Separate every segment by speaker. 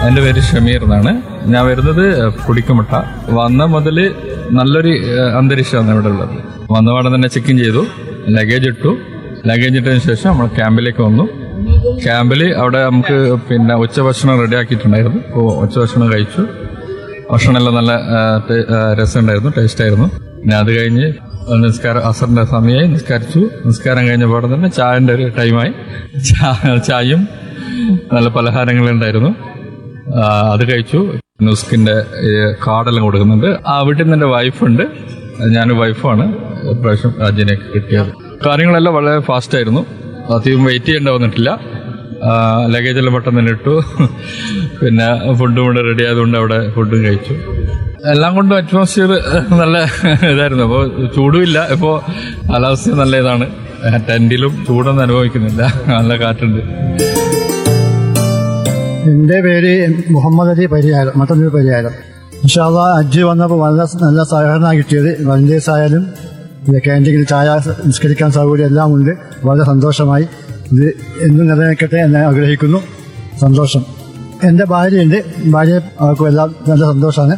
Speaker 1: എൻ്റെ പേര് ഷമീർ എന്നാണ് ഞാൻ വരുന്നത് കുടിക്കുമുട്ട വന്ന മുതൽ നല്ലൊരു ഏഹ്, അന്തരീക്ഷമാണ് ഇവിടെ ഉള്ളത് വന്നപാടെ തന്നെ ചെക്ക് ഇൻ ചെയ്തു ലഗേജ് ഇട്ടു ലഗേജ് ഇട്ടതിന് ശേഷം നമ്മൾ ക്യാമ്പിലേക്ക് വന്നു ക്യാമ്പിൽ അവിടെ നമുക്ക് പിന്നെ ഉച്ചഭക്ഷണം റെഡി ആക്കിയിട്ടുണ്ടായിരുന്നു അപ്പോൾ ഉച്ചഭക്ഷണം കഴിച്ചു ഭക്ഷണമെല്ലാം നല്ല ഏഹ്, ടേ- ഏഹ്, രസമുണ്ടായിരുന്നു ടേസ്റ്റ് ആയിരുന്നു പിന്നെ അത് കഴിഞ്ഞ് നിസ്കാരം അസറിന്റെ സമയമായി നിസ്കരിച്ചു നിസ്കാരം കഴിഞ്ഞ പാടെ തന്നെ ചായന്റെ ഒരു ടൈമായി ചാ- ചായയും നല്ല പലഹാരങ്ങളുണ്ടായിരുന്നു ആ, അത് കഴിച്ചു നുസ്കിന്റെ ഈ കാർഡെല്ലാം കൊടുക്കുന്നുണ്ട് ആ വീട്ടിൽ നിന്ന് എൻ്റെ വൈഫുണ്ട് ഞാൻ വൈഫാണ് ഇപ്രാവശ്യം രാജ്യനെ കിട്ടിയത് കാര്യങ്ങളെല്ലാം വളരെ ഫാസ്റ്റ് ആയിരുന്നു അധികം വെയിറ്റ് ചെയ്യേണ്ട വന്നിട്ടില്ല ലഗേജ് എല്ലാം പെട്ടെന്ന് തന്നെ ഇട്ടു പിന്നെ ഫുഡും കൂടെ റെഡി ആയതുകൊണ്ട് അവിടെ ഫുഡും കഴിച്ചു എല്ലാം കൊണ്ടും അറ്റ്മോസ്ഫിയർ നല്ല ഇതായിരുന്നു അപ്പോൾ ചൂടുമില്ല ഇപ്പോൾ കാലാവസ്ഥ നല്ല ഇതാണ് ടെന്റിലും ചൂടൊന്നും അനുഭവിക്കുന്നില്ല നല്ല കാറ്റുണ്ട്
Speaker 2: എൻ്റെ പേര് മുഹമ്മദ് അലി പരിഹാരം മട്ടന്നൂർ പരിഹാരം ഇൻഷാല്ല അജ്ജ് വന്നപ്പോൾ വളരെ നല്ല സഹകരണമാണ് കിട്ടിയത് വളണ്ടിയേഴ്സ് ആയാലും ഇത് ക്യാൻറ്റീനിൽ ചായ നിസ്കരിക്കാൻ സൗകര്യം എല്ലാം ഉണ്ട് വളരെ സന്തോഷമായി ഇത് എന്നും നിലനിൽക്കട്ടെ എന്ന് ആഗ്രഹിക്കുന്നു സന്തോഷം എൻ്റെ ഭാര്യയുണ്ട് ഭാര്യ അവർക്കും എല്ലാം നല്ല സന്തോഷമാണ്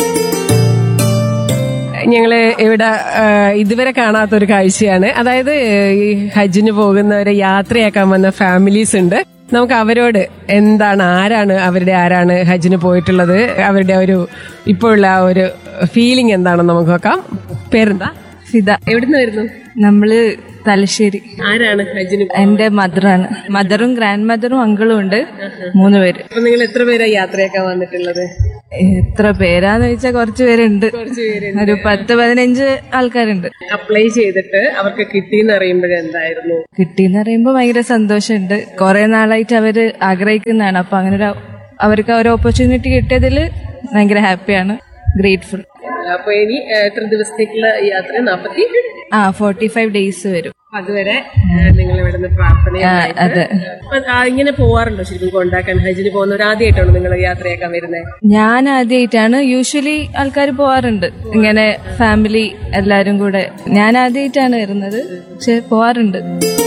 Speaker 3: ഞങ്ങള് ഇവിടെ ആ, ഇതുവരെ കാണാത്ത ഒരു കാഴ്ചയാണ് അതായത് ഈ ഹജ്ജിന് പോകുന്നവരെ യാത്രയാക്കാൻ വന്ന ഫാമിലീസ് ഉണ്ട് നമുക്ക് അവരോട് എന്താണ് ആരാണ് അവരുടെ ആരാണ് ഹജ്ജിന് പോയിട്ടുള്ളത് അവരുടെ ഒരു ഇപ്പോഴുള്ള ആ ഒരു ഫീലിംഗ് എന്താണെന്ന് നമുക്ക് നോക്കാം പേരെന്താ
Speaker 4: ഫിദ
Speaker 3: എവിടുന്ന് വരുന്നു
Speaker 4: നമ്മള് തലശ്ശേരി
Speaker 3: ആരാണ് ഹജ്ജിന്
Speaker 4: എന്റെ മദറാണ് മദറും ഗ്രാൻഡ് മദറും അങ്കിളും ഉണ്ട് മൂന്ന് പേര്
Speaker 3: അപ്പൊ നിങ്ങൾ എത്ര പേരാ യാത്രയാക്കാൻ വന്നിട്ടുള്ളത്
Speaker 4: എത്ര പേരാന്ന് ചോദിച്ചാൽ കുറച്ച് പേരുണ്ട് ഒരു പത്ത് പതിനഞ്ച് ആൾക്കാരുണ്ട്
Speaker 3: അപ്ലൈ ചെയ്തിട്ട് അവർക്ക് കിട്ടിയെന്ന് അറിയുമ്പോഴേ എന്തായിരുന്നു
Speaker 4: കിട്ടിയെന്ന് പറയുമ്പോൾ ഭയങ്കര സന്തോഷമുണ്ട് കുറെ നാളായിട്ട് അവര് ആഗ്രഹിക്കുന്നതാണ് അപ്പൊ അങ്ങനെ ഒരു അവർക്ക് ആ ഒരു ഓപ്പർച്യൂണിറ്റി കിട്ടിയതിൽ ഭയങ്കര ഹാപ്പിയാണ് ഗ്രേറ്റ്ഫുൾ
Speaker 3: അപ്പൊ ഇനി ഏഹ്, എത്ര ദിവസത്തേക്കുള്ള യാത്ര നാപ്പത്തി
Speaker 4: ആ ഫോർട്ടി ഫൈവ് ഡേയ്സ് വരും
Speaker 3: അതുവരെ നിങ്ങൾ ഇവിടെ നിന്ന് പ്രാർത്ഥന
Speaker 4: ആ, അതെ
Speaker 3: ഇങ്ങനെ പോവാറുണ്ടോ ശരിക്കും കൊണ്ടാക്കാൻ ഹജ്ജിന് പോകുന്നവർ ആദ്യമായിട്ടാണോ നിങ്ങൾ യാത്രയാക്കാൻ വരുന്നത്
Speaker 4: ഞാൻ ആദ്യമായിട്ടാണ് യൂഷ്വലി ആൾക്കാർ പോവാറുണ്ട് ഇങ്ങനെ ഫാമിലി എല്ലാരും കൂടെ ഞാൻ ആദ്യമായിട്ടാണ് വരുന്നത് പക്ഷെ പോവാറുണ്ട്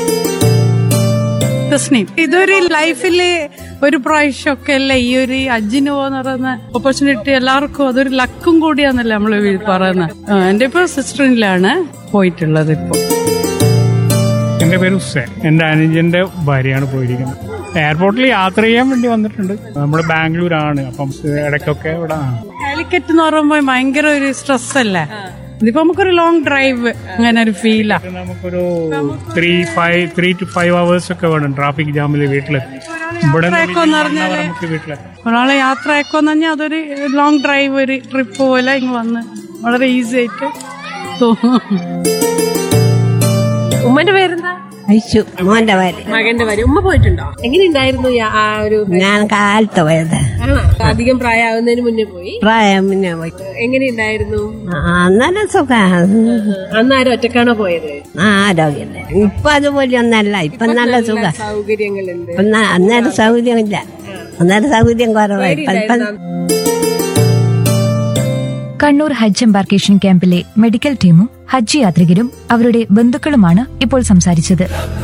Speaker 5: തസ്നീം ഇതൊരു ലൈഫില് ഒരു പ്രാവശ്യമൊക്കെ അല്ലേ ഈ ഒരു അജ്ജിന് പോകുന്ന പറയുന്ന ഓപ്പർച്യൂണിറ്റി എല്ലാവർക്കും അതൊരു ലക്കും കൂടിയാന്നല്ലേ നമ്മൾ പറയുന്നത് ആ, എന്റെ ഇപ്പൊ സിസ്റ്ററിലാണ് പോയിട്ടുള്ളത് ഇപ്പൊ
Speaker 6: എൻ്റെ പേര് ഹുസൈൻ എൻ്റെ അനുജന്റെ ഭാര്യയാണ് പോയിരിക്കുന്നത് എയർപോർട്ടിൽ യാത്ര ചെയ്യാൻ വേണ്ടി വന്നിട്ടുണ്ട് നമ്മൾ ബാംഗ്ലൂരാണ് അപ്പം ഇടയ്ക്കൊക്കെ ഇവിടെ ആണ്
Speaker 5: കാലിക്കറ്റ് എന്ന് പറയുമ്പോൾ ഭയങ്കര ഒരു സ്ട്രെസ് അല്ലേ ഇതിപ്പോ നമുക്കൊരു ലോങ് ഡ്രൈവ് അങ്ങനെ ഒരു ഫീലാ
Speaker 6: ഇത് നമുക്കൊരു three five three two five hours ഒക്കെ വേണം ട്രാഫിക് ജാമിൽ വീട്ടിലെത്തി ഇവിടെ നിന്ന്
Speaker 5: യാത്രയൊക്കെ എന്ന്
Speaker 6: one hour
Speaker 5: പറഞ്ഞാല്
Speaker 6: നമുക്ക് വീട്ടിലെത്താം
Speaker 5: ഒരാളെ യാത്രയൊക്കെ എന്ന് പറഞ്ഞാൽ അതൊരു ലോങ് ഡ്രൈവ് ഒരു ട്രിപ്പ് പോലെ ഇങ്ങ് വന്ന് വളരെ ഈസി ആയിട്ട് തോന്നും
Speaker 3: ഉമ്മന്റെ പേരെന്താ
Speaker 7: അയച്ചു മോന്റെ പേര്
Speaker 3: മകന്റെ പേര് ഉമ്മ പോയിട്ടുണ്ടോ എങ്ങനെയുണ്ടായിരുന്നു യാ- ആ ഒരു
Speaker 7: ഞാൻ കാലത്ത് പോയത്
Speaker 3: ആണോ അധികം പ്രായമാവുന്നതിന് മുന്നേ പോയി
Speaker 7: പ്രായം മുന്നേ പോയി
Speaker 3: എങ്ങനെയുണ്ടായിരുന്നു
Speaker 7: അന്നേരം സുഖ
Speaker 3: അന്ന് ആരും ഒറ്റക്കാണോ പോയത്
Speaker 7: ആരോഗ്യം ഇപ്പൊ അതുപോലെ ഒന്നല്ല ഇപ്പൊ നല്ല സുഖ
Speaker 3: സൗകര്യങ്ങളുണ്ട്
Speaker 7: ഇപ്പൊ ന- അന്നേരം സൗകര്യമില്ല അന്നേരം സൗകര്യം കുറവായി ഇപ്പൊ ഇപ്പൊ
Speaker 8: കണ്ണൂർ ഹജ്ജ് എംബാർക്കേഷൻ ക്യാമ്പിലെ മെഡിക്കൽ ടീമും ഹജ്ജ് യാത്രികരും അവരുടെ ബന്ധുക്കളുമാണ് ഇപ്പോൾ സംസാരിച്ചത്